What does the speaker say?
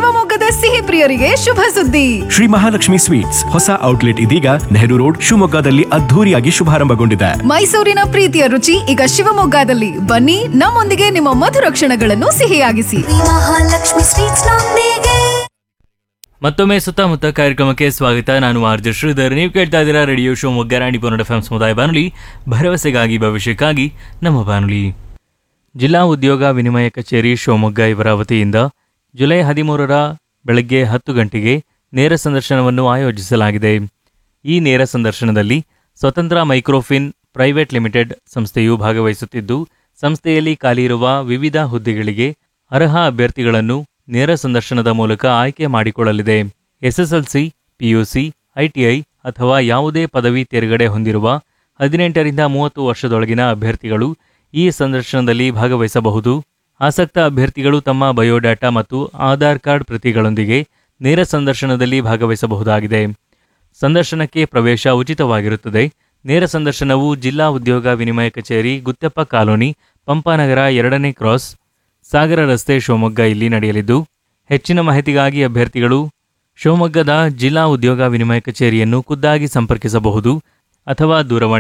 ಶಿವಮೊಗ್ಗದ ಸಿಹಿ ಪ್ರಿಯರಿಗೆ ಶುಭ ಸುದ್ದಿ ಶ್ರೀ ಮಹಾಲಕ್ಷ್ಮಿ ಸ್ವೀಟ್ಸ್ ಹೊಸ ಔಟ್ಲೆಟ್ ಇದೀಗ ನೆಹರು ರೋಡ್ ಶಿವಮೊಗ್ಗದಲ್ಲಿ ಅದ್ಧೂರಿಯಾಗಿ ಶುಭಾರಂಭಗೊಂಡಿದೆ ಮೈಸೂರಿನ ಪ್ರೀತಿಯ ರುಚಿ ಈಗ ಶಿವಮೊಗ್ಗದಲ್ಲಿ ಬನ್ನಿ ನಮ್ಮೊಂದಿಗೆ ನಿಮ್ಮ ಮಧುರ ಕ್ಷಣಗಳನ್ನು ಸಿಹಿಯಾಗಿಸಿ ಮಹಾಲಕ್ಷ್ಮಿ ಸ್ವೀಟ್ಸ್ ನೊಂದಿಗೆ ಮತ್ತೊಮ್ಮೆ ಸುತ್ತಮುತ್ತ ಕಾರ್ಯಕ್ರಮಕ್ಕೆ ಸ್ವಾಗತ ನಾನು ಆರ್ಜ ಶ್ರೀಧರ್ ನೀವು ಕೇಳ್ತಾ ಇದ್ದೀರಾ ರೇಡಿಯೋ ಶೋ ಮೊಗ್ಗರಾಣಿ ಪೊನ್ನಡ ಎಫ್ ಸಮುದಾಯ ಬಾನುಲಿ ಭರವಸೆಗಾಗಿ ಭವಿಷ್ಯಕ್ಕಾಗಿ ನಮ್ಮ ಬಾನುಲಿ ಜಿಲ್ಲಾ ಉದ್ಯೋಗ ವಿನಿಮಯ ಕಚೇರಿ ಶಿವಮೊಗ್ಗ ಇವರ ವತಿಯಿಂದ ಜುಲೈ ಹದಿಮೂರರ ಬೆಳಗ್ಗೆ ಹತ್ತು ಗಂಟೆಗೆ ನೇರ ಸಂದರ್ಶನವನ್ನು ಆಯೋಜಿಸಲಾಗಿದೆ ಈ ನೇರ ಸಂದರ್ಶನದಲ್ಲಿ ಸ್ವತಂತ್ರ ಮೈಕ್ರೋಫಿನ್ ಪ್ರೈವೇಟ್ ಲಿಮಿಟೆಡ್ ಸಂಸ್ಥೆಯು ಭಾಗವಹಿಸುತ್ತಿದ್ದು ಸಂಸ್ಥೆಯಲ್ಲಿ ಖಾಲಿ ಇರುವ ವಿವಿಧ ಹುದ್ದೆಗಳಿಗೆ ಅರ್ಹ ಅಭ್ಯರ್ಥಿಗಳನ್ನು ನೇರ ಸಂದರ್ಶನದ ಮೂಲಕ ಆಯ್ಕೆ ಮಾಡಿಕೊಳ್ಳಲಿದೆ ಎಸ್ಎಸ್ಎಲ್ಸಿ ಪಿಯುಸಿ ಐಟಿಐ ಅಥವಾ ಯಾವುದೇ ಪದವಿ ತೇರ್ಗಡೆ ಹೊಂದಿರುವ ಹದಿನೆಂಟರಿಂದ ಮೂವತ್ತು ವರ್ಷದೊಳಗಿನ ಅಭ್ಯರ್ಥಿಗಳು ಈ ಸಂದರ್ಶನದಲ್ಲಿ ಭಾಗವಹಿಸಬಹುದು ಆಸಕ್ತ ಅಭ್ಯರ್ಥಿಗಳು ತಮ್ಮ ಬಯೋಡಾಟಾ ಮತ್ತು ಆಧಾರ್ ಕಾರ್ಡ್ ಪ್ರತಿಗಳೊಂದಿಗೆ ನೇರ ಸಂದರ್ಶನದಲ್ಲಿ ಭಾಗವಹಿಸಬಹುದಾಗಿದೆ ಸಂದರ್ಶನಕ್ಕೆ ಪ್ರವೇಶ ಉಚಿತವಾಗಿರುತ್ತದೆ ನೇರ ಸಂದರ್ಶನವು ಜಿಲ್ಲಾ ಉದ್ಯೋಗ ವಿನಿಮಯ ಕಚೇರಿ ಗುತ್ತೆಪ್ಪ ಕಾಲೋನಿ ಪಂಪಾನಗರ ಎರಡನೇ ಕ್ರಾಸ್ ಸಾಗರ ರಸ್ತೆ ಶಿವಮೊಗ್ಗ ಇಲ್ಲಿ ನಡೆಯಲಿದ್ದು ಹೆಚ್ಚಿನ ಮಾಹಿತಿಗಾಗಿ ಅಭ್ಯರ್ಥಿಗಳು ಶಿವಮೊಗ್ಗದ ಜಿಲ್ಲಾ ಉದ್ಯೋಗ ವಿನಿಮಯ ಕಚೇರಿಯನ್ನು ಖುದ್ದಾಗಿ ಸಂಪರ್ಕಿಸಬಹುದು ಅಥವಾ ದೂರವಾಣಿ